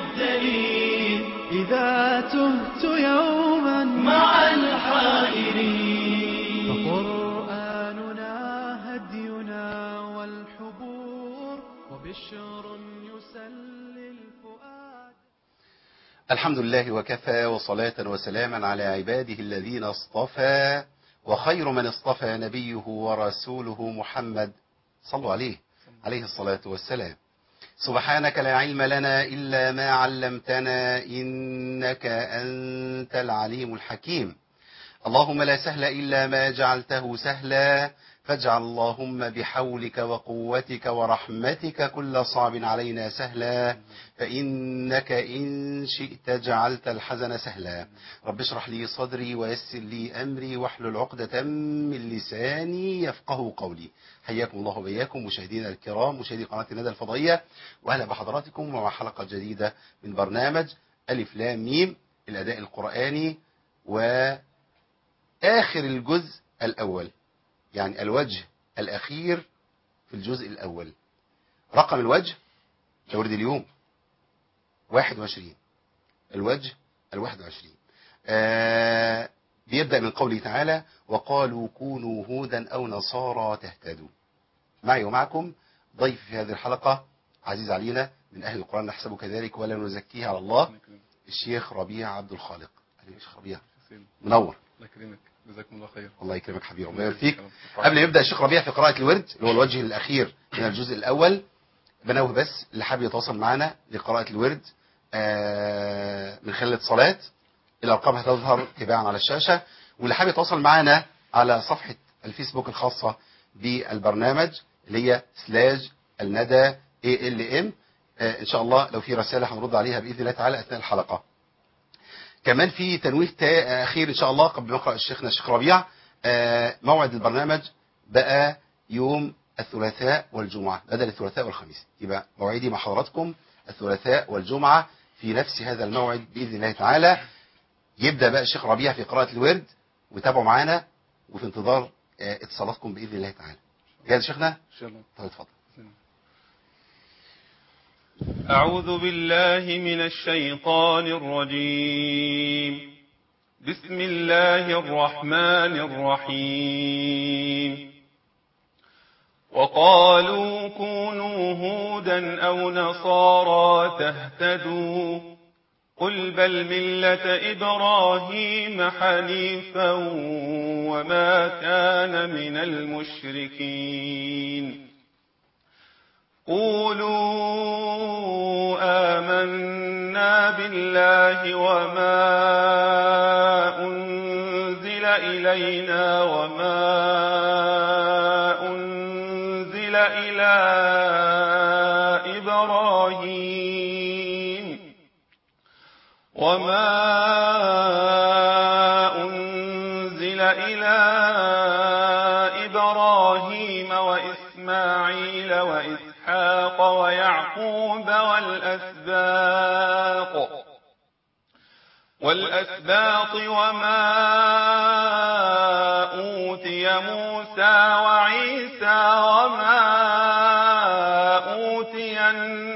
الدليل إذا تهت يوما مع الحائرين فقرآننا هدينا والحبور وبشر يسلي الفؤاد الحمد لله وكفى وصلاة وسلاما على عباده الذين اصطفى وخير من اصطفى نبيه ورسوله محمد صلوا عليه عليه الصلاة والسلام سبحانك لا علم لنا إلا ما علمتنا إنك أنت العليم الحكيم اللهم لا سهل إلا ما جعلته سهلا فاجعل اللهم بحولك وقوتك ورحمتك كل صعب علينا سهلا فإنك إن شئت جعلت الحزن سهلا رب اشرح لي صدري ويسر لي أمري واحلل عقدة من لساني يفقه قولي حياكم الله وبياكم مشاهدينا الكرام مشاهدي قناة الندى الفضائية وأهلا بحضراتكم ومع حلقة جديدة من برنامج ألف لام ميم الأداء القرآني وآخر الجزء الأول يعني الوجه الأخير في الجزء الأول رقم الوجه لورد اليوم 21 الوجه الواحد وعشرين آه بيبدأ من قوله تعالى وقالوا كونوا هودا أو نصارى تهتدوا معي ومعكم ضيف في هذه الحلقة عزيز علينا من أهل القرآن نحسبه كذلك ولا نزكيه على الله الشيخ ربيع عبد الخالق أهلا يا شيخ ربيع منور الله يكرمك جزاكم الله خير الله يكرمك حبيبي الله يبارك فيك قبل ما يبدا الشيخ ربيع في قراءه الورد اللي هو الوجه الاخير من الجزء الاول بنوه بس اللي حابب يتواصل معنا لقراءه الورد آه، من خلال الاتصالات الارقام هتظهر تباعا على الشاشه واللي حابب يتواصل معنا على صفحه الفيسبوك الخاصه بالبرنامج اللي هي سلاج الندى اي ال ام ان شاء الله لو في رساله هنرد عليها باذن الله تعالى اثناء الحلقه كمان في تنويه تا- اخير ان شاء الله قبل ما يقرا الشيخنا الشيخ ربيع آه، موعد البرنامج بقى يوم الثلاثاء والجمعه بدل الثلاثاء والخميس يبقى موعدي مع حضراتكم الثلاثاء والجمعه في نفس هذا الموعد باذن الله تعالى يبدا بقى الشيخ ربيع في قراءه الورد وتابعوا معانا وفي انتظار آه، اتصالاتكم باذن الله تعالى جاهز شيخنا ان شاء الله طيب اتفضل أعوذ بالله من الشيطان الرجيم بسم الله الرحمن الرحيم وقالوا كونوا هودا أو نصارى تهتدوا قل بل ملة إبراهيم حنيفا وما كان من المشركين قولوا آمنا بالله وما أنزل إلينا وما أنزل إلى إبراهيم وما أنزل إلى إبراهيم وإسماعيل وإسحاق ويعقوب والأسباط والأسباط وما أوتي موسى وعيسى وما أوتي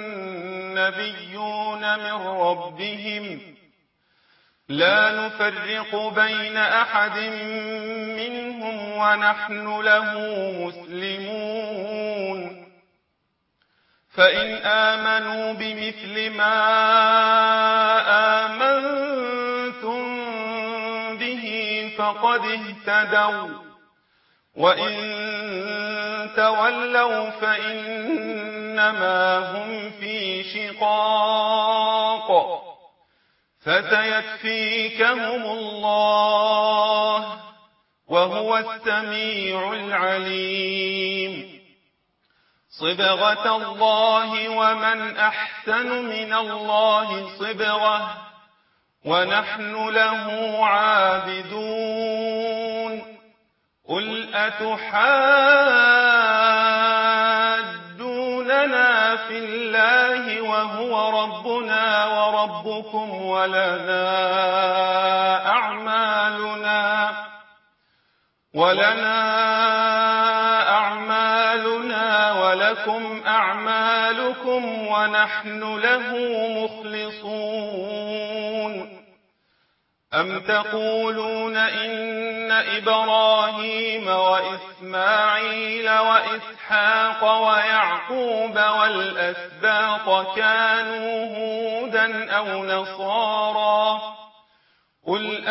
النبيون من ربهم لا نفرق بين أحد منهم ونحن له مسلمون فإن آمنوا بمثل ما آمنتم به فقد اهتدوا وإن تولوا فإنما هم في شقاق فسيكفيكهم الله وهو السميع العليم صبغة الله ومن أحسن من الله صبغة ونحن له عابدون قل أتحاجوننا في الله وهو ربنا وربكم ولنا أعمالنا ولنا أعمالنا ولكم أعمالكم لكم ونحن له مخلصون أم تقولون إن إبراهيم وإسماعيل وإسحاق ويعقوب والأسباط كانوا هودا أو نصارا قل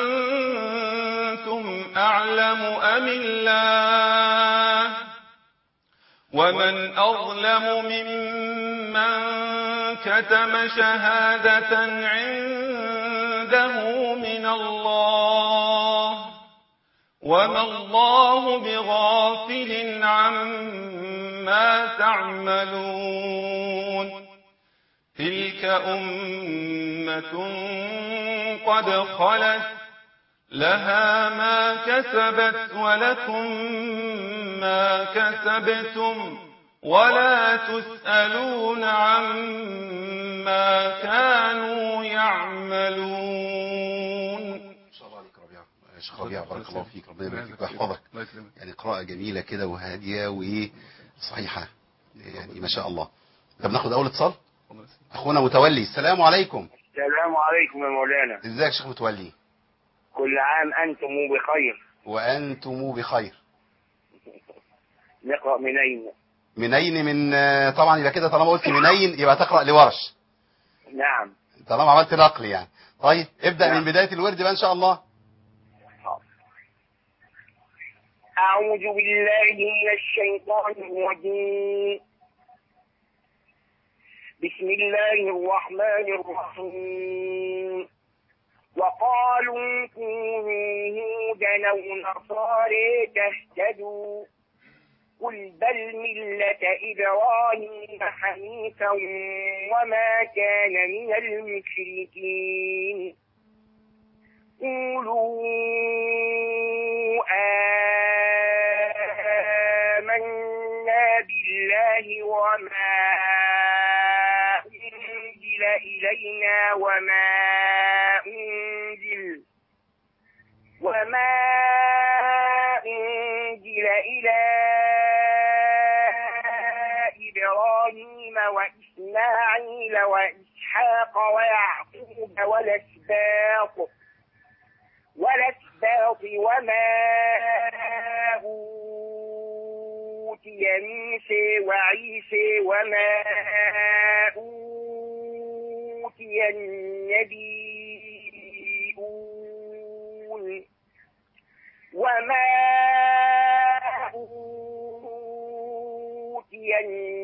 أأنتم أعلم أم الله ومن أظلم ممن كتم شهادة عنده من الله وما الله بغافل عما تعملون تلك أمة قد خلت لها ما كسبت ولكم ما كسبتم ولا تسألون عما كانوا يعملون ما شاء الله عليك ربيع شيخ ربيع بارك الله فيك ربنا يبارك فيك ويحفظك الله يكرمك يعني قراءة جميلة كده وهادية وايه صحيحة يعني ما شاء الله طب ناخد اول اتصال الله يسلمك. اخونا متولي السلام عليكم السلام عليكم يا مولانا ازيك يا شيخ متولي كل عام أنتم بخير وانتم بخير نقرأ من أين منين من آه، طبعا يبقى كده طالما قلت منين يبقى تقرأ لورش نعم طالما عملت نقل يعني طيب ابدأ نعم. من بداية الورد بقى ان شاء الله أعوذ بالله من الشيطان الرجيم بسم الله الرحمن الرحيم وقالوا كونوا هودا أو نصارى تهتدوا قل بل ملة إبراهيم حنيفا وما كان من المشركين قولوا آمنا بالله وما أنزل إلينا وما أنزل وما أنزل إلى إبراهيم وإسماعيل وإسحاق ويعقوب والأسباط والأسباط وما أوتي موسى وعيسى وما أوتي النبيون وما أوتي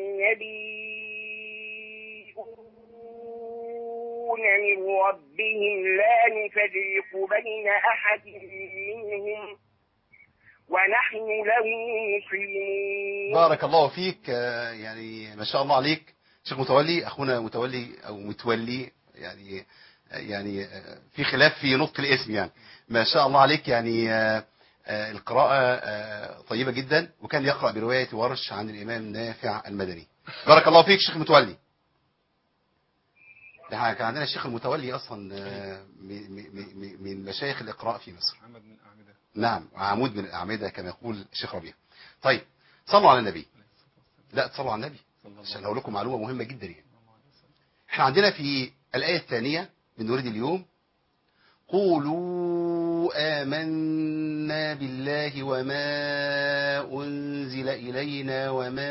النبيون من ربهم لا نفرق بين أحد منهم ونحن له مسلمون بارك الله فيك آه، يعني ما شاء الله عليك شيخ متولي اخونا متولي او متولي يعني يعني آه، في خلاف في نطق الاسم يعني ما شاء الله عليك يعني آه، آه، القراءة آه، طيبة جدا وكان يقرأ برواية ورش عن الإمام نافع المدني بارك الله فيك شيخ متولي ده إحنا كان عندنا الشيخ المتولي أصلا آه، م- م- م- من مشايخ الإقراء في مصر محمد من أعمدة نعم عمود من الأعمدة كما يقول الشيخ ربيع طيب صلوا على النبي لا تصلوا على النبي صلى الله عشان أقول لكم معلومة مهمة جدا يعني عليه وسلم. احنا عندنا في الآية الثانية من ورد اليوم قولوا آمنا بالله وما أنزل إلينا وما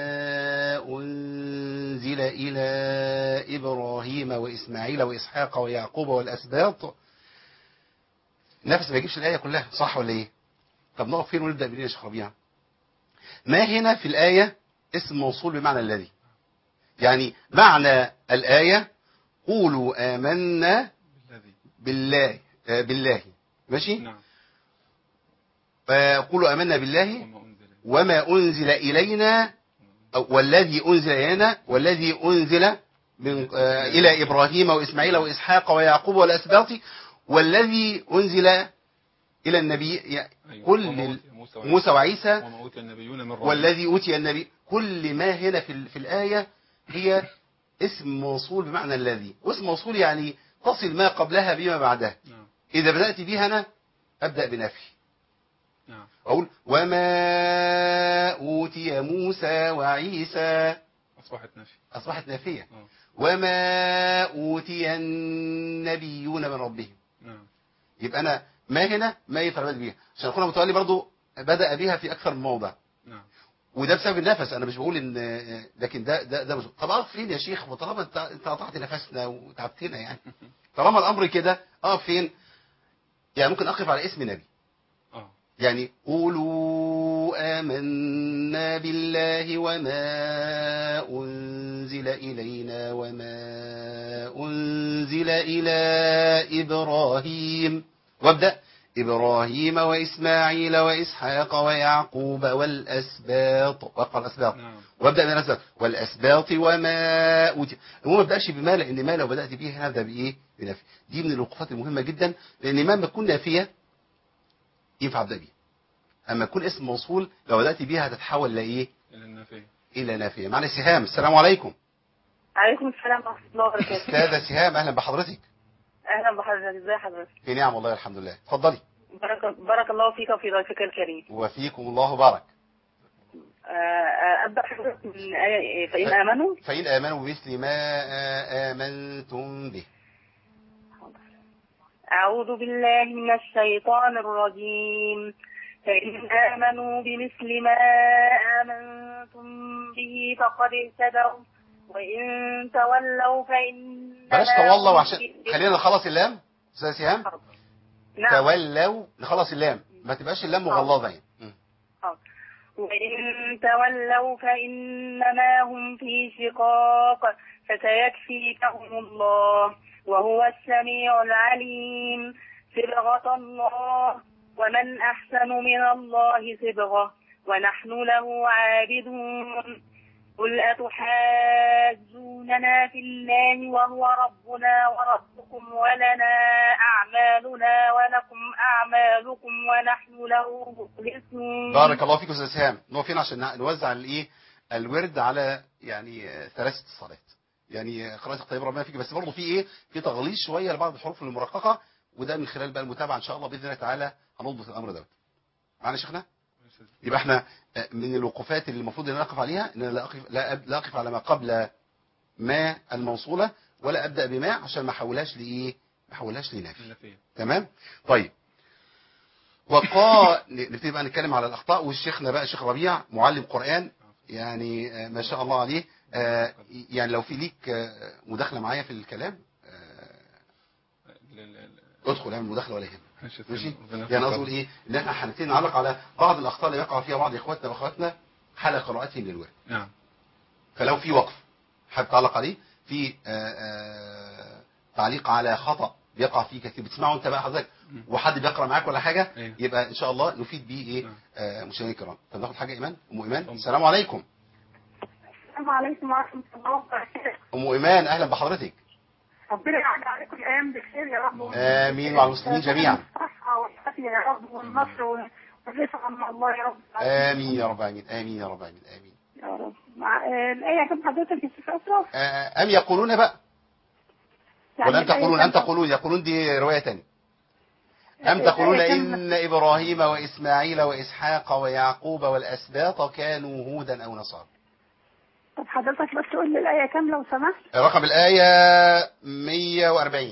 أنزل إلى إبراهيم وإسماعيل وإسحاق ويعقوب والأسباط نفس ما يجيبش الآية كلها صح ولا إيه طب نقف فين ونبدأ منين يا شيخ ربيع ما هنا في الآية اسم موصول بمعنى الذي يعني معنى الآية قولوا آمنا بالذي بالله آه، بالله ماشي نعم آه، قولوا آمنا بالله وما أنزل وما أنزل إلينا أو والذي أنزل إلينا والذي أنزل من آه، إلى إبراهيم وإسماعيل وإسحاق ويعقوب والأسباط والذي أنزل إلى النبي يعني أيوة. كل وما ال- أوتي موسى وعيسى. موسى وعيسى وما أوتي النبيون من ربهم والذي أوتي النبي كل ما هنا في ال- في الآية هي اسم موصول بمعنى الذي واسم موصول يعني تصل ما قبلها بما بعدها نعم إذا بدأت بها أنا أبدأ بنفي نعم أقول وما أوتي موسى وعيسى أصبحت نفي أصبحت نافية آه. وما أوتي النبيون من ربهم نعم يبقى أنا ما هنا ما ينفع البدء بيها عشان أخونا متولي برضو بدأ بها في أكثر من موضع نعم وده بسبب النفس انا مش بقول ان لكن ده ده ده مش طب اقف فين يا شيخ وطالما انت انت قطعت نفسنا وتعبتنا يعني طالما الامر كده اقف فين يعني ممكن اقف على اسم نبي آه يعني قولوا آمنا بالله وما أنزل إلينا وما أنزل إلى إبراهيم وابدأ إبراهيم وإسماعيل وإسحاق ويعقوب والأسباط وقع الأسباط نعم وابدأ من الأسباط والأسباط وما أوتي هو ما بدأش بما لأن ما لو بدأت به هذا بإيه بنفي دي من الوقفات المهمة جدا لأن ما بتكون نافية ينفع أبدأ بيها أما يكون اسم موصول لو بدأت بيها هتتحول لإيه إلى النفي إلى نافية معنا سهام السلام عليكم عليكم السلام ورحمة الله وبركاته أستاذة سهام أهلا بحضرتك أهلا بحضرتك ازي حضرتك في نعم والله الحمد لله اتفضلي بارك, بارك الله فيك وفي ضيفك الكريم وفيكم الله بارك آه، آه، أبدأ حضرتك من آية فإن آمنوا فإن آمنوا بمثل ما آمنتم به أعوذ بالله من الشيطان الرجيم فإن آمنوا بمثل ما آمنتم به فقد اهتدوا وإن تولوا فإنما بلاش تولوا هم عشان في- خلينا نخلص اللام أستاذة سهام نعم تولوا نخلص اللام ما تبقاش اللام مغلظة يعني م. وإن تولوا فإنما هم في شقاق فسيكفيكهم الله وهو السميع العليم صبغة الله ومن أحسن من الله صبغة ونحن له عابدون قل أتحاجوننا في الله وهو ربنا وربكم ولنا أعمالنا ولكم أعمالكم ونحن له مخلصون بارك الله فيكم أستاذ سهام نقفين عشان نوزع الايه الورد على يعني آه، ثلاثة الصلاة يعني آه، قراءة الطيب ربنا فيك بس برضه في ايه في تغليظ شوية لبعض الحروف المرققة وده من خلال بقى المتابعة ان شاء الله باذن الله تعالى هنضبط الامر دوت معنا يا شيخنا يبقى احنا آه، من الوقوفات اللي المفروض ان نقف عليها ان أنا لا اقف لا, أب- لا اقف على ما قبل ما الموصولة ولا ابدا بما عشان ما احولهاش لايه ما احولهاش لنافي النفي تمام طيب وقا نبتدي بقى نتكلم على الاخطاء والشيخنا بقى الشيخ ربيع معلم قران يعني آه، ما شاء الله عليه آه، يعني لو في ليك آه، مداخله معايا في الكلام آه، ل- ل- ل- ادخل اعمل مداخله ولا يهمك ماشي ماشي ربنا يحفظك. يعني قصدي اقول ايه ان احنا هنبتدي نعلق على بعض الاخطاء اللي يقع فيها بعض اخواتنا واخواتنا حال قراءتهم للورد نعم فلو في وقف حابب تعلق عليه في آه، آه، تعليق على خطأ بيقع فيه كثير بتسمعه انت بقى حضرتك وحد بيقرا معاك ولا حاجه أيوه. يبقى ان شاء الله نفيد بيه ايه نعم. آه، مشاهدينا الكرام طب ناخد حاجه ايمان ام ايمان اتفضل. السلام عليكم السلام عليكم ورحمة الله وبركاته ام ايمان اهلا بحضرتك ربنا يعد عليكم الأيام بخير يا رب آمين وعلى المسلمين جميعا. الصحة والعافية يا رب والنصر والرفعة مع الله يا رب امين يا رب امين امين يا رب امين امين يا رب مع آه، الآية كم حضرتك يا شيخ أشرف؟ آه، ام يقولون بقى يعني ولا ام الآية تقولون كم- ام تقولون يقولون دي روايه ثانيه ام الآية تقولون كم- ان ابراهيم واسماعيل واسحاق ويعقوب والاسباط كانوا هودا او نصارى طب حضرتك بس قول لي الآية كم لو سمحت؟ رقم الايه 140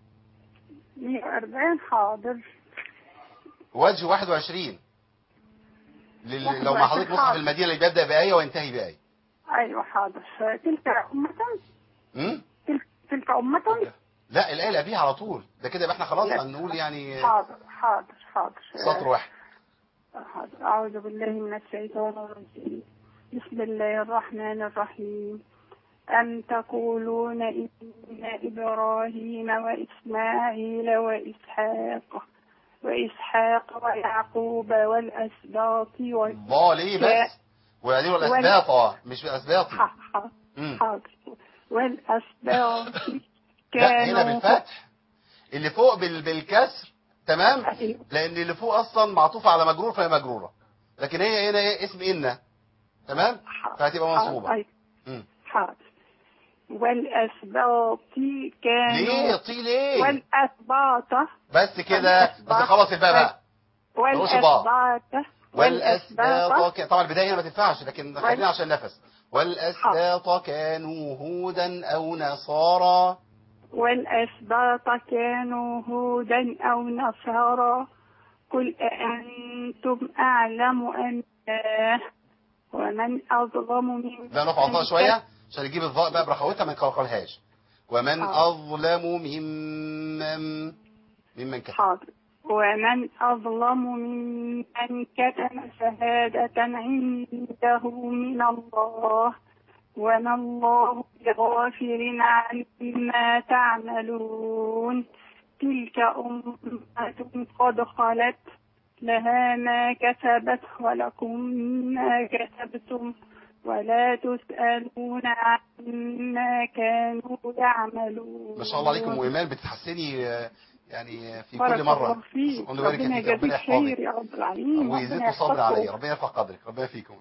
140 حاضر وجه 21 لل... لو مع حضرتك مصحف المدينة اللي بيبدأ بآية وينتهي بآية أيوه حاضر تلك أمة امم تلك, تلك أمة لا الآية اللي قبليها على طول ده كده يبقى احنا خلاص لا. هنقول يعني حاضر حاضر حاضر سطر واحد حاضر. أعوذ بالله من الشيطان الرجيم بسم الله الرحمن الرحيم أم تقولون إن إبراهيم وإسماعيل وإسحاق وإسحاق ويعقوب والأسباط و... الله ليه بس وبعدين والأسباط اه مش بالأسباط ح- ح- مم. حاضر والأسباط لا هنا كانوا بالفتح اللي فوق بال... بالكسر تمام أيوه. لأن اللي فوق أصلا معطوفة على مجرور فهي مجرورة لكن هي هنا ايه اسم إن تمام فهتبقى حاضر. منصوبة أيوه. مم. حاضر والأسباط كانوا ليه طي ليه والأسباط بس كده بس خلص الباء بقى والأسباط والأسباط ك- طبعا البداية هنا ما تنفعش لكن خلينا عشان نفس والأسباط كانوا هودا أو نصارى والأسباط كانوا هودا أو نصارى قل أأنتم أعلم أم الله ومن أظلم ممن ده نقف عطاء شوية عشان نجيب الظاء بقى برخوتها ما نقلقلهاش ومن آه. أظلم ممن ممن كتب حاضر ومن أظلم ممن كتم شهادة عنده من الله وما الله بغافل عما تعملون تلك أمة قد خلت لها ما كسبت ولكم ما كسبتم ولا تسألون عما كانوا يعملون ما شاء الله عليكم وإيمان بتتحسني آه، يعني في بارك كل مرة الله فيك ربنا يبارك ربنا فيك ربنا يجازيك خير يحفظك يا رب العالمين ويزيدكم ربنا صبر يحفظكم. عليا ربنا يرفع قدرك ربنا فيكم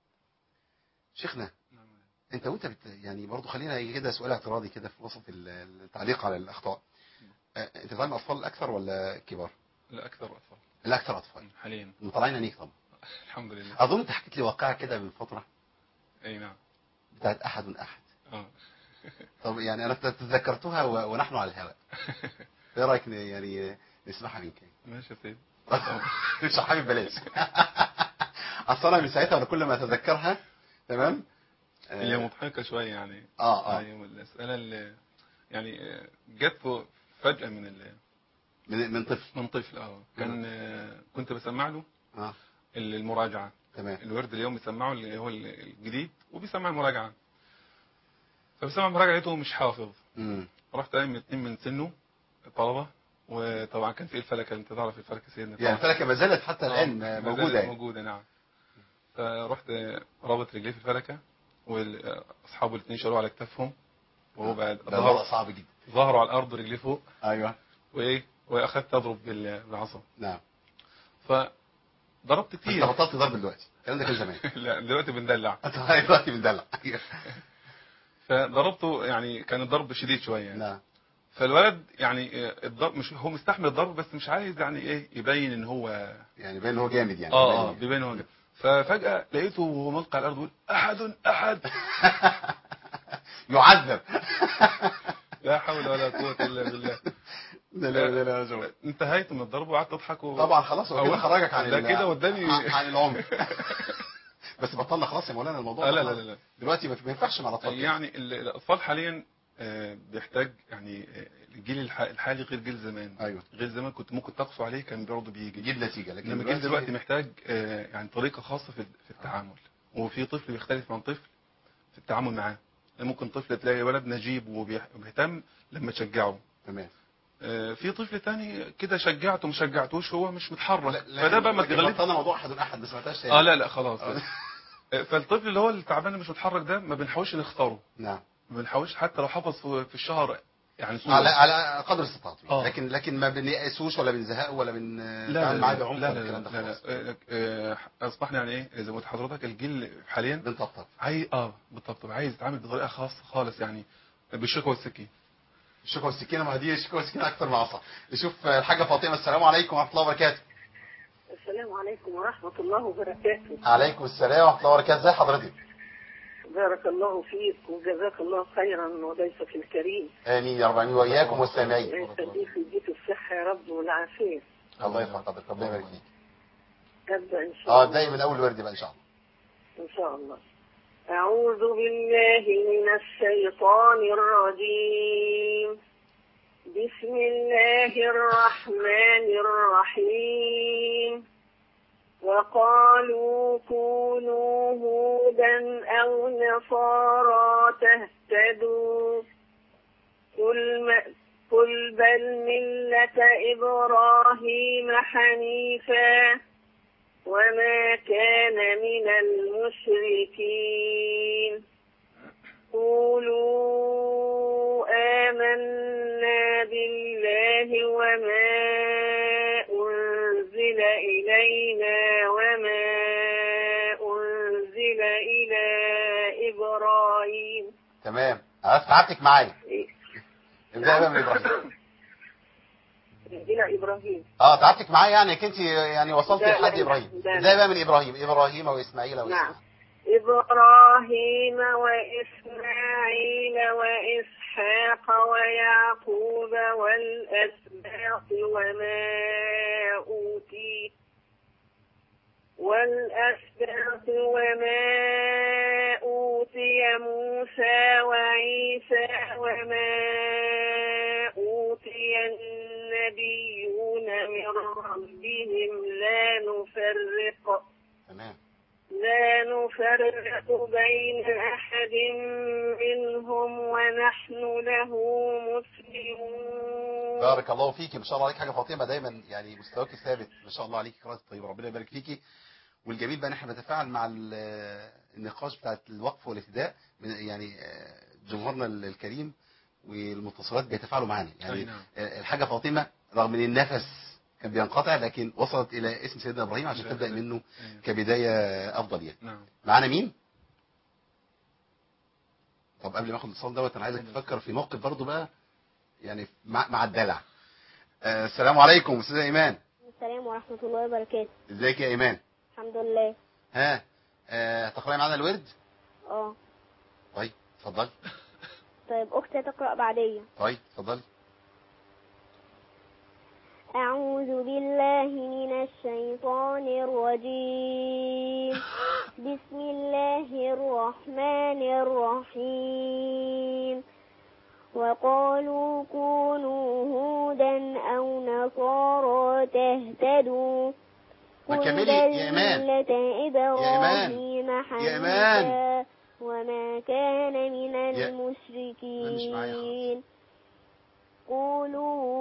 شيخنا انت وانت بت يعني برضه خلينا كده سؤال اعتراضي كده في وسط ال- التعليق على الاخطاء آه، انت بتعلم اطفال الاكثر ولا الكبار لا أكثر أطفال الاكثر اطفال حاليا مطلعين عينيك طبعا الحمد لله اظن انت حكيت لي واقعه كده من فتره أي نعم بتاعت احد احد آه. طب يعني انا تذكرتها و- ونحن على الهواء ايه رايك ن- يعني نسمعها منك ماشي يا سيدي مش حابب بلاش اصل انا من ساعتها وانا كل ما اتذكرها تمام آه، هي مضحكة شوية يعني اه اه هي المسألة اللي يعني آه، جت فجأة من ال... من من طفل من طفل اه كان آه، كنت بسمع له اه المراجعة تمام الورد اليوم بيسمعه اللي هو الجديد وبيسمع المراجعة فبسمع المراجعة لقيته مش حافظ امم رحت قايم اتنين من سنه طلبة وطبعا كان في الفلكة انت تعرف الفلكة سيدنا يعني طبعاً. الفلكه ما زالت حتى آه، الان ما موجوده زالت يعني موجودة نعم فرحت رابط رجليه في الفلكة واصحابه الاثنين شالوه على كتافهم وهو بعد ده الوضع ظهر صعب جدا ظهروا على الارض رجليه فوق ايوه وايه واخدت اضرب بال- بالعصا نعم فضربت انت كتير بطلت ضرب دلوقتي الكلام ده كان زمان لا دلوقتي بندلع انت دلوقتي بندلع فضربته يعني كان الضرب شديد شويه يعني. نعم فالولد يعني آه، الضرب مش هو مستحمل الضرب بس مش عايز يعني ايه يبين ان هو يعني باين ان هو جامد يعني اه باين اه يعني. بيبين هو جامد. ففجاه لقيته وهو ملقى على الارض يقول احد احد يعذب لا حول ولا قوه الا بالله لا لا لا لا لا انتهيت من الضرب وقعدت اضحك و... طبعا خلاص هو كده أول- خرجك عن ده ال- كده وداني عن عن العمر بس بطلنا خلاص يا مولانا الموضوع آه ده لا لا خلاص. لا, لا. دلوقتي ما ما ينفعش مع الاطفال كده. يعني ال- الاطفال حاليا آه، بيحتاج يعني آه، الجيل الح- الحالي غير جيل زمان ايوه غير زمان كنت ممكن تقسو عليه كان برضه بيجي يجيب نتيجه لكن انما الجيل دلوقتي محتاج آه، يعني طريقه خاصه في في التعامل وفي طفل بيختلف عن طفل في التعامل معاه ممكن طفل تلاقي ولد نجيب وبيح- وبيهتم لما تشجعه تمام آه، في طفل تاني كده شجعته ما شجعتوش هو مش متحرك لا- فده بقى ما لكن تغلبش بطلنا موضوع احد احد ما سمعتهاش تاني اه لا لا خلاص آه. آه، فالطفل اللي هو التعبان اللي مش متحرك ده ما بنحاولش نختاره نعم ما بنحاولش حتى لو حفظ في في الشهر يعني سورة. على على قدر استطاعته آه. لكن لكن ما بنيأسوش ولا بنزهقه ولا بن لا لا نتعامل معاه لا بعمق لا ولا لا الكلام ده لا, لا, خلاص آه، آه، اصبحنا يعني ايه زي ما قلت لحضرتك الجيل حاليا بنطبطب عايز اه بالطبط عايز يتعامل بطريقه خاصه خالص يعني بالشوكه والسكين الشوكه والسكينه ما دي الشوكه والسكينه اكتر من عصا نشوف الحاجه فاطمه السلام عليكم ورحمه الله وبركاته السلام عليكم ورحمة الله وبركاته عليكم السلام ورحمه الله وبركاته ازي حضرتك بارك الله فيك وجزاك الله خيرا وضيفك الكريم امين يا رب العالمين واياكم والسامعين يخليك ويديك الصحة يا رب والعافية الله يرفع قدرك ربنا يبارك فيك أبدأ إن شاء اه الله ابدأي من اول ورد بقى ان شاء الله إن شاء الله أعوذ بالله من الشيطان الرجيم بسم الله الرحمن الرحيم وقالوا كونوا هودا أو نصارى تهتدوا قل, ما قل بل ملة إبراهيم حنيفاً وما كان من المشركين قولوا آمنا بالله وما أنزل إلينا وما أنزل إلى إبراهيم تمام عرفت تعبتك معايا ابدأي بقى من ابراهيم إلى إبراهيم اه تعبتك معايا يعني انت يعني وصلت لا، لا، لحد لا، ابراهيم لا، لا. ابدأي بقى من ابراهيم ابراهيم واسماعيل واسحاق نعم إبراهيم وإسماعيل وإسحاق ويعقوب والأسباط وما أوتي والأسباط وما أوتي موسى وعيسى وما أوتي النبيون من ربهم لا نفرق تمام لا نفرق بين أحد منهم ونحن له مسلمون بارك الله فيكي ما شاء الله عليك حاجه فاطمه دايما يعني مستواك ثابت ما شاء الله عليك قراءه طيبه ربنا يبارك فيكي والجميل بقى ان احنا بنتفاعل مع ال- النقاش بتاع الوقف والابتداء من- يعني آه، جمهورنا ال- الكريم والمتصلات بيتفاعلوا معانا أي يعني نعم. آه، الحاجه فاطمه رغم ان النفس كان بينقطع لكن وصلت الى اسم سيدنا ابراهيم عشان لا، تبدا لا. منه أيوة. كبدايه افضل يعني نعم معانا مين طب قبل ما اخد الاتصال دوت انا عايزك تفكر في موقف برضو بقى يعني مع, مع الدلع آه السلام عليكم استاذه ايمان السلام ورحمة الله وبركاته ازيك يا ايمان الحمد لله ها آه تقراي معانا الورد اه طيب اتفضلي طيب أختي تقرأ بعدية طيب اتفضلي أعوذ بالله من الشيطان الرجيم بسم الله الرحمن الرحيم وقالوا كونوا هودا أو نصارى تهتدوا ما قل كملي بل يا إيمان. ملة إبراهيم يا حنيفا إيمان. وما كان من يا- مش معايا المشركين قولوا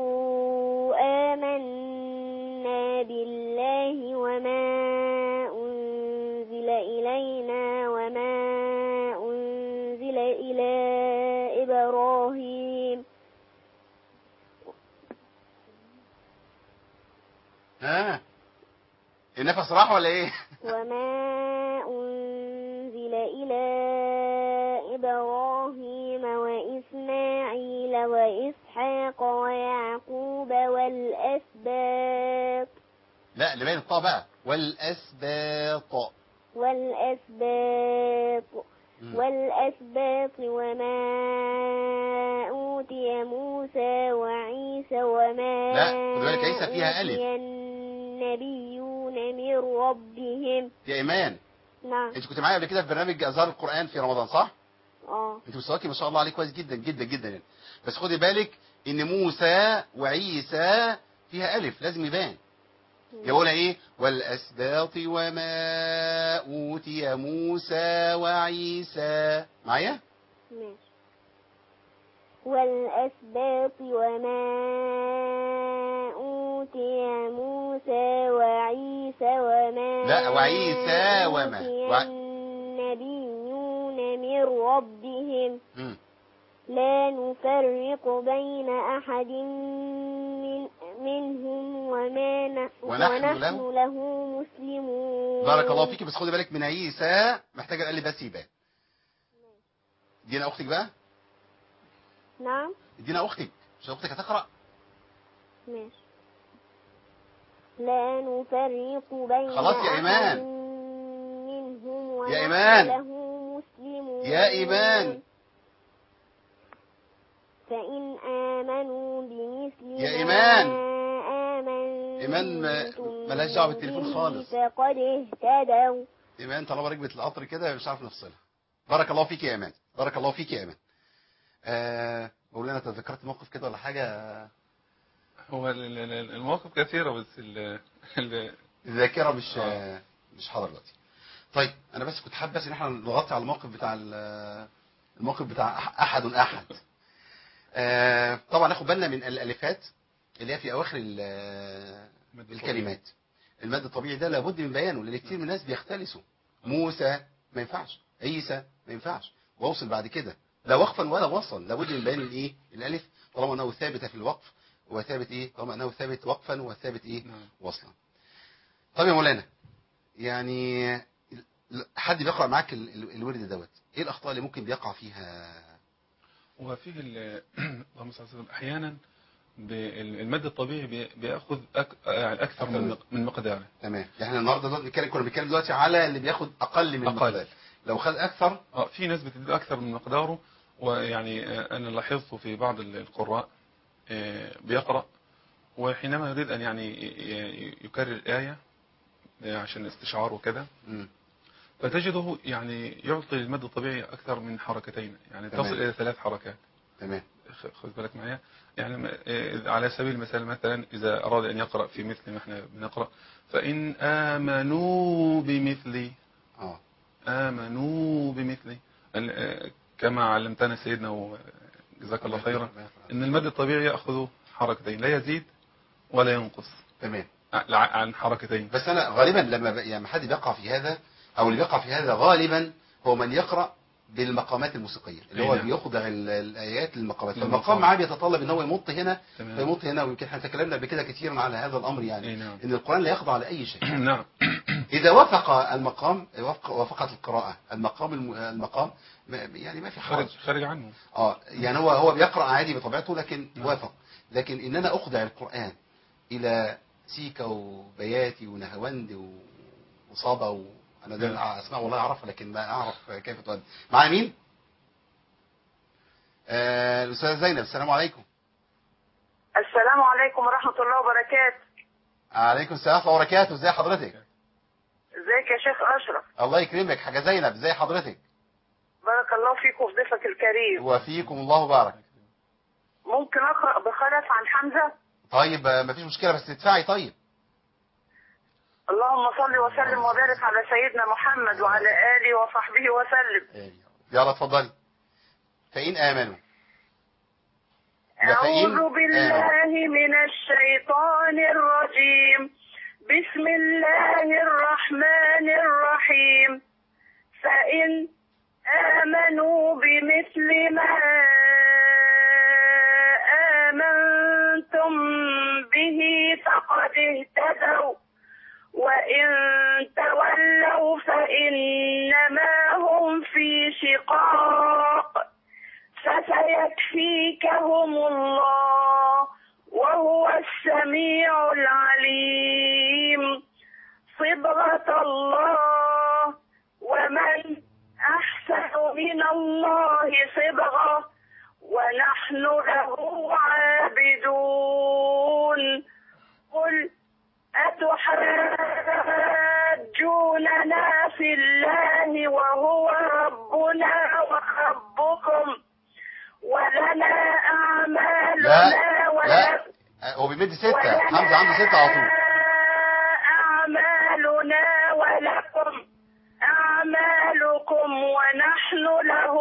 آمنا بالله وما أنزل إلينا وما أنزل إلى إبراهيم ها النفس راح ولا ايه وما أنزل إلى إبراهيم وإسماعيل وإسحاق ويعقوب والأسباط لا اللي باين الطاء بقى والاسباط والأسباط مم. والأسباط وما أوتي موسى وعيسى وما لا، خد بالك عيسى فيها ألف. أوتي النبيون من ربهم يا ايمان نعم انت كنت معايا قبل كده في برنامج ازهار القران في رمضان صح اه انت مستواكي ما شاء الله عليك كويس جدا جدا جدا يعني بس خدي بالك ان موسى وعيسى فيها الف لازم يبان يقول ايه والاسباط وما اوتي موسى وعيسى معايا ماشي والأسباط وما أوتي موسى وعيسى وما لا، وعيسى وما. أوتي وع- النبيون من ربهم مم. لا نفرق بين أحد من منهم وما ن... ونحن له- ونحن له مسلمون بارك الله فيك بس خدي بالك من عيسى محتاجه الالف بس يبان ادينا اختك بقى نعم ادينا اختك مش اختك هتقرا ماشي لا نفرق بين خلاص يا إيمان. أحد منهم ونحن يا إيمان. له مسلمون يا إيمان. فإن آمنوا بمثل يا إيمان. ما آمنتم إيمان ما- ملهاش دعوة بالتليفون به خالص. فقد اهتدوا ايمان طالما ركبت القطر كده مش عارف نفصلها بارك الله فيك يا ايمان بارك الله فيك يا ايمان آه مولانا تذكرت موقف كده ولا حاجه هو ال- ال- ال- المواقف كثيرة بس ال ال- الذاكره مش آه. مش حاضر دلوقتي طيب انا بس كنت حابب بس ان احنا نغطي على الموقف بتاع ال- الموقف بتاع أح- احد احد آه طبعا ناخد بالنا من الالفات اللي هي في اواخر ال- مد الكلمات المد الطبيعي ده لابد من بيانه لان كتير من الناس بيختلسوا موسى ما ينفعش عيسى ما ينفعش واوصل بعد كده لا وقفا ولا وصلا لابد من بيان الايه الالف طالما انه ثابت في الوقف وثابت ايه طالما انه ثابت وقفا وثابت ايه نعم. وصلا طب يا مولانا يعني ال- حد بيقرا معاك ال- ال- الورد دوت ايه الاخطاء اللي ممكن بيقع فيها وفيه ال- اللهم صل على وسلم احيانا بال- المد الطبيعي بي- بياخذ أك- يعني اكثر أكثر من من- مق- من مقداره تمام احنا النهارده دلوقتي بنتكلم كنا بنتكلم دلوقتي على اللي بياخد اقل من أقل. المقدار لو خد اكثر اه في ناس بتدي اكثر من مقداره ويعني آه، انا لاحظت في بعض ال- القراء آه، بيقرا وحينما يريد ان يعني ي- ي- يكرر الايه آه، عشان استشعار وكذا مم. فتجده يعني يعطي المد الطبيعي اكثر من حركتين يعني تمام. تصل الى ثلاث حركات تمام خ- خد بالك معايا يعني م- آه، على سبيل المثال مثلا اذا اراد ان يقرا في مثل ما احنا بنقرا فان امنوا بمثلي اه آمنوا بمثله ال- آه، كما علمتنا سيدنا وجزاك الله خيرا ان المد الطبيعي ياخذ حركتين لا يزيد ولا ينقص تمام ع- عن حركتين بس انا غالبا لما ب... يعني حد بيقع في هذا او اللي بيقع في هذا غالبا هو من يقرا بالمقامات الموسيقيه اللي هو أي نعم. بيخضع ال- الايات للمقامات للمقام. فالمقام معاه بيتطلب ان هو يمط هنا تمام. فيمط هنا ويمكن احنا تكلمنا قبل كده كثيرا على هذا الامر أي يعني نعم. ان القران لا يخضع لاي شيء نعم اذا وافق المقام وافق وافقت القراءه المقام الم... المقام ما- يعني ما في خارج حرج خارج عنه اه يعني هو هو بيقرا عادي بطبيعته لكن نعم. وافق لكن ان انا اخضع القران الى سيكا وبياتي ونهاوند و- وصابا و... انا ده نعم. اسماء والله اعرفها لكن ما اعرف كيف تؤدى معايا مين آه، الاستاذه زينب السلام عليكم السلام عليكم ورحمة الله وبركاته عليكم السلام ورحمه الله وبركاته ازي حضرتك ازيك يا شيخ أشرف الله يكرمك حاجه زينب ازي حضرتك بارك الله فيك وفي ضيفك الكريم وفيكم الله بارك ممكن أقرأ بخلف عن حمزة طيب آه، مفيش مشكله بس تدفعي طيب اللهم صل وسلم وبارك على سيدنا محمد وعلى آله وصحبه وسلم يلا اتفضلي فإن آمنوا ده فإن أعوذ بالله من الشيطان الرجيم بسم الله الرحمن الرحيم فإن آمنوا بمثل ما آمنتم به فقد اهتدوا وإن تولوا فإنما هم في شقاق فسيكفيكهم الله وهو السميع العليم صبغة الله ومن أحسن من الله صبغة ونحن له عابدون قل أتحاجوننا في الله وهو ربنا وربكم ولنا أعمالنا لا لا ولكم آه، هو بيمد ستة حمزة عنده ستة على طول أعمالنا ولكم أعمالكم ونحن له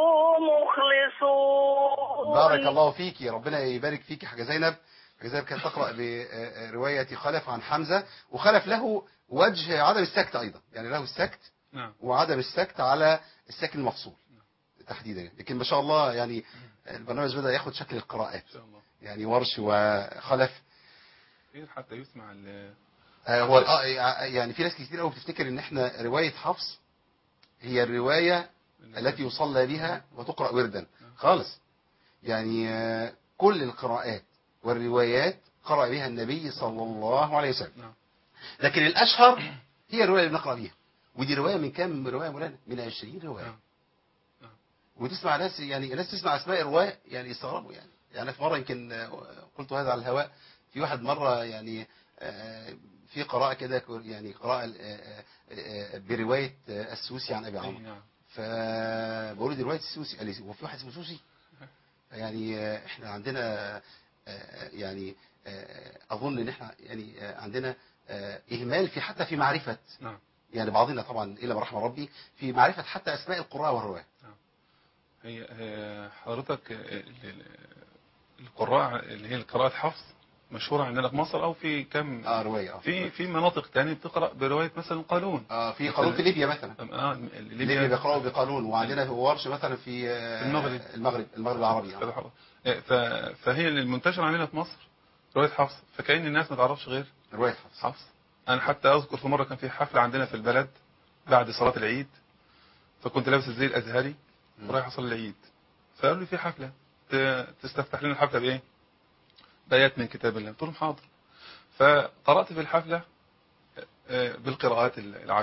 مخلصون بارك الله فيكي ربنا يبارك فيكي حاجة زينب حاجة زينب كانت تقرأ برواية خلف عن حمزة وخلف له وجه عدم السكت أيضا يعني له السكت نعم وعدم السكت على السكن المفصول تحديدا لكن ما شاء الله يعني البرنامج بدأ ياخد شكل القراءات ان شاء الله يعني ورش وخلف خير حتى يسمع ال- آه، هو آه، يعني في ناس كتير قوي بتفتكر ان احنا رواية حفص هي الرواية التي يصلى بها وتقرأ وردا خالص يعني آه، كل القراءات والروايات قرأ بها النبي صلى الله عليه وسلم نعم. لكن الأشهر هي الرواية اللي بنقرأ بيها ودي رواية من كام رواية مولانا من 20 رواية نعم. نعم. وتسمع ناس يعني ناس تسمع أسماء الرواية يعني يستغربوا يعني يعني في مرة يمكن آه، قلت هذا على الهواء في واحد مرة يعني آه، في قراءة كده يعني قراءة آه، آه، برواية آه، السوسي عن أبي أي عمرو نعم فبقول له دي روايه السوسي قال لي هو في واحد اسمه سوسي يعني آه، احنا عندنا آه، يعني آه، اظن ان احنا يعني آه، عندنا آه، اهمال في حتى في معرفه نعم يعني بعضنا طبعا الا ما رحم ربي في معرفه حتى اسماء القراء والرواه هي هي حضرتك ال- ال- القراء اللي هي قراءة حفص مشهورة عندنا في مصر أو في كم اه روايه اه في في مناطق تانية بتقرأ برواية مثلا قانون اه في قانون في ليبيا مثلا اه ليبيا ليبيا بيقراوا بقانون وعندنا في ورش مثلا في آه، في المغرب. المغرب المغرب العربي كده آه. حرام. إيه، ف- فهي المنتشرة عندنا في مصر رواية حفص فكأن الناس ما تعرفش غير روايه حفص حفص أنا حتى أذكر في مرة كان في حفلة عندنا في البلد بعد صلاة العيد فكنت لابس الزي الأزهري ورايح أصلي العيد فقالوا لي في حفلة ت- تستفتح لنا الحفلة بإيه؟ بآيات من كتاب الله قلت لهم حاضر فقرأت في الحفلة آه، بالقراءات العشرة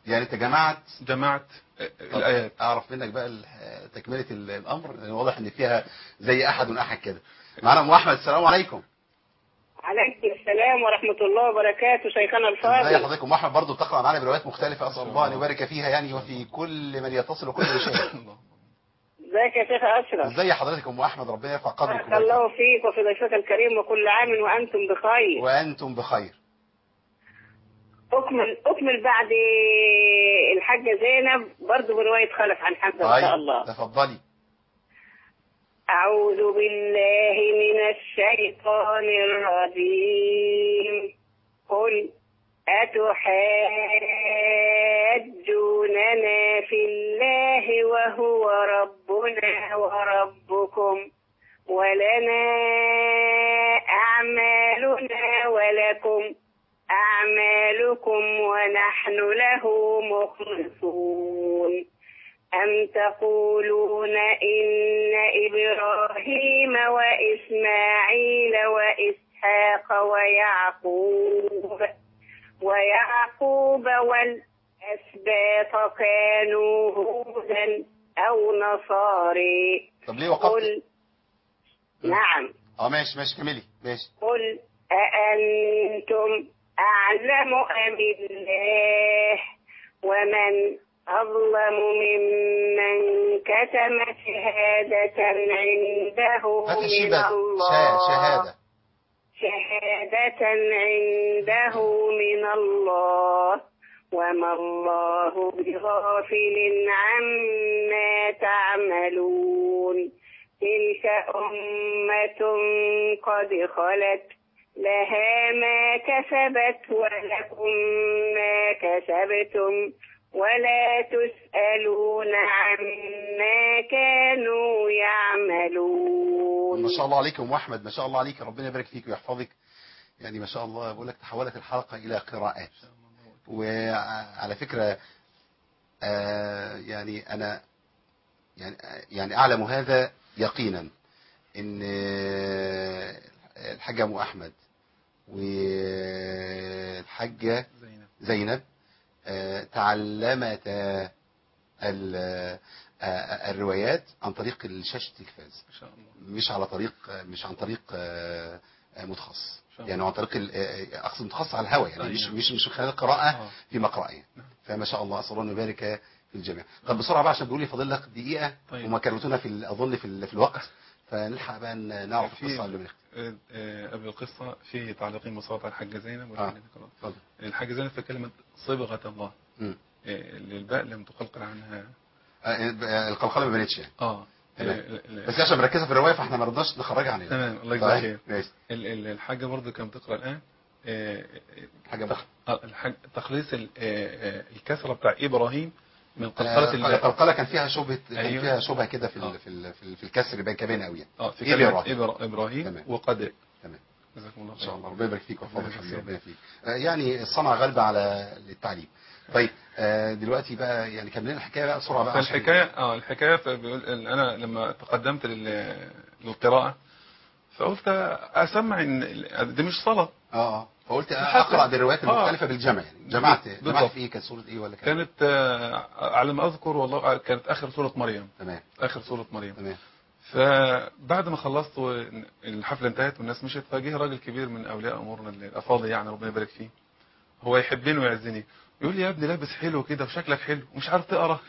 يعني انت جمعت جمعت آه، الايات اعرف منك بقى ال- تكمله ال- الامر لان واضح ان فيها زي احد احد كده معانا ام احمد السلام عليكم عليكم السلام ورحمة الله وبركاته شيخنا ازي الفاضل حضرتك ام احمد برضه بتقرا معانا بروايات مختلفه اسال الله ان يبارك فيها يعني وفي كل من يتصل وكل من يشاهد ازيك يا شيخ أشرف ازي حضرتك ام احمد ربنا يرفع قدرك بارك ويبارك الله فيك وفي ضيفك الكريم وكل عام وأنتم بخير وانتم بخير أكمل أكمل بعد الحاجة زينب برضه برواية خلف عن حمزة إن شاء الله تفضلي أعوذ بالله من الشيطان الرجيم قل أتحاجوننا في الله وهو ربنا وربكم ولنا أعمالنا ولكم أعمالكم ونحن له مخلصون أم تقولون إن إبراهيم وإسماعيل وإسحاق ويعقوب ويعقوب والأسباط كانوا هودا أو نصاري طب ليه وقفت قل نعم اه ماشي ماشي كملي ماشي قل أأنتم أعلم أم الله ومن أظلم ممن كتم شهادة عنده هات من الشبه الله شا- شهاده شهادة عنده من الله وما الله بغافل عما تعملون تلك أمة قد خلت لها ما كسبت ولكم ما كسبتم ولا تسألون عما كانوا يعملون ما شاء الله عليك يا ام احمد ما شاء الله عليك ربنا يبارك فيك ويحفظك يعني ما شاء الله بقول لك تحولت الحلقه الى قراءات وعلى فكره آه يعني انا يعني يعني اعلم هذا يقينا ان آه، الحاجه ام احمد والحاجه زينب زينب آه، تعلمتا ال- آه، الروايات عن طريق شاشة التلفاز ما شاء الله مش على طريق مش عن طريق آه، آه، متخصص شاء الله. يعني عن طريق ال- آه، اقصد متخصص على الهواء يعني أي مش نعم. مش مش من خلال القراءة آه. في مقرأية نعم. فما شاء الله اسال الله ان يبارك في الجميع طب بسرعه بقى عشان بيقول لي فاضل لك دقيقه طيب. وما كروتونا في ال- اظن في ال- في الوقت فنلحق بقى ن- نعرف في- القصه قبل ما نختم آه، آه، قبل القصة في تعليقين بساطة على الحاجة زينب آه. والحاجة ذكرى. اتفضل الحاجة زينب في كلمة صبغة الله مم. آه، للباء لم تقلقل عنها آه، آه، القلقله ما بانتش يعني اه تمام. آه، ال- ال- بس عشان مركزه في الروايه فاحنا ما رضناش نخرجها عننا تمام الله يجزاك طيب، خير ماشي ال- ال- الحاجة برضه كانت بتقرأ الآن آه، حاجه تخ- بقى آه، الحاج تخليص ال- آه، آه، الكسرة بتاع إبراهيم من قلقلة الباء القلقله كان فيها شبهه كان أيوة. فيها شبهه كده في آه. ال- في ال- في ال- في الكسر بين كمان قوي يعني اه في إيه كلمة إبراهيم؟ إبرا- إبراهيم تمام. وقد تمام جزاكم الله ان خير شاء الله ربنا يبارك فيك ويحفظك ربنا حبيبي يجزاك ربنا يفيك آه، يعني الصنعه غالبه على التعليم طيب آه، دلوقتي بقى يعني كملنا الحكايه بقى بسرعه بقى عشان- فالحكاية اه الحكاية فبيقول إن أنا لما تقدمت لل- للقراءة فقلت أسمع إن ال- دي مش صلاة اه اه فقلت حتى- اقرا بالروايات آه. المختلفه بالجمع يعني جمعت جمعت بالضبط. في ايه كانت سوره ايه ولا كانت كانت آه، على ما أذكر والله كانت آخر سورة مريم تمام آخر سورة مريم تمام فبعد ما خلصت والحفلة انتهت والناس مشت فجه راجل كبير من أولياء أمورنا الأفاضل يعني ربنا يبارك فيه هو يحبني ويعزني يقول لي يا ابني لابس حلو كده وشكلك حلو ومش عارف تقرا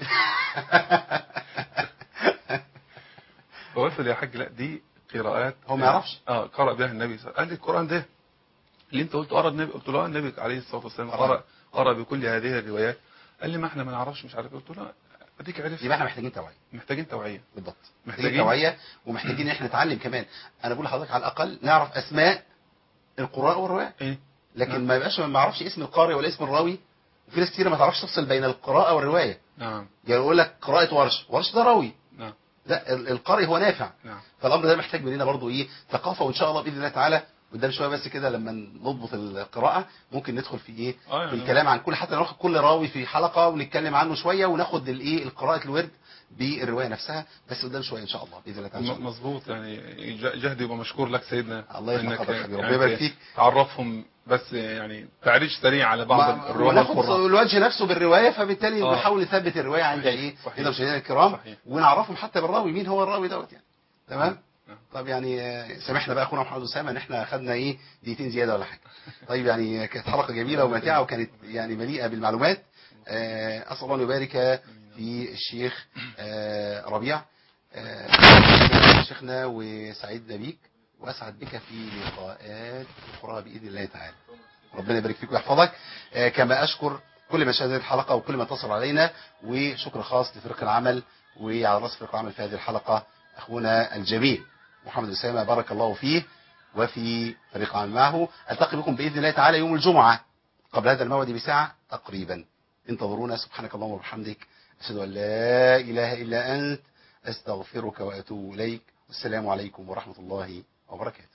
فقلت له يا حاج لا دي قراءات هو ما يعرفش؟ اه قرأ بها النبي صلى الله عليه وسلم. قال لي القرآن ده اللي انت قلت قرأ النبي قلت له آه، النبي عليه الصلاة والسلام قرأ. قرأ قرأ بكل هذه الروايات قال لي ما احنا ما نعرفش مش عارف إيه. قلت له لا اديك عرفت يبقى احنا محتاجين توعيه محتاجين توعية بالضبط محتاجين محتاجين توعيه ومحتاجين ان احنا نتعلم كمان انا بقول لحضرتك على الاقل نعرف اسماء القراء والرواة ايه لكن نعم. ما يبقاش ما اعرفش اسم القارئ ولا اسم الراوي وفي ناس كتير ما تعرفش تفصل بين القراءه والروايه نعم يعني يقول لك قراءه ورش ورش ده راوي نعم لا ال- القارئ هو نافع نعم فالامر ده محتاج مننا برضو ايه ثقافه وان شاء الله باذن الله تعالى قدام شويه بس كده لما نضبط القراءه ممكن ندخل في ايه آه في يعني الكلام عن كل حتى ناخد كل راوي في حلقه ونتكلم عنه شويه وناخد الايه القراءه الورد بالروايه نفسها بس قدام شويه ان شاء الله باذن الله تعالى إن شاء م- الله. مظبوط يعني ج- جهدي يبقى مشكور لك سيدنا الله يرحم إنك حضرتك حبيبي. يعني ربنا يبارك فيك. تعرفهم بس يعني تعريج سريع على بعض ما- الرواة وناخد القراء الوجه نفسه بالروايه فبالتالي آه. بنحاول نثبت الروايه عند صحيح، ايه صحيح. كده مشاهدينا الكرام صحيح. ونعرفهم حتى بالراوي مين هو الراوي دوت يعني تمام نعم. طب يعني آه، سامحنا بقى اخونا محمد اسامه ان احنا خدنا ايه دقيقتين زياده ولا حاجه طيب يعني كانت حلقه جميله وماتعه وكانت يعني مليئه بالمعلومات آه، اسال الله ان يبارك في الشيخ آه، ربيع آه، شيخنا وسعدنا بيك واسعد بك في لقاءات اخرى باذن الله تعالى ربنا يبارك فيك ويحفظك آه، كما اشكر كل من شاهد هذه الحلقه وكل من اتصل علينا وشكر خاص لفريق العمل وعلى راس فريق العمل في هذه الحلقه اخونا الجميل محمد اسامه بارك الله فيه وفي فريق العمل معه التقي بكم باذن الله تعالى يوم الجمعه قبل هذا الموعد بساعه تقريبا انتظرونا سبحانك اللهم وبحمدك اشهد ان لا اله الا انت استغفرك واتوب اليك والسلام عليكم ورحمه الله وبركاته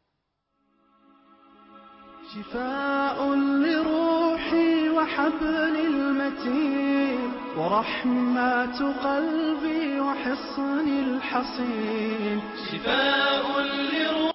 شفاء لروحي وحبل المتين ورحمة قلبي وحصن الحصين شفاء لروحي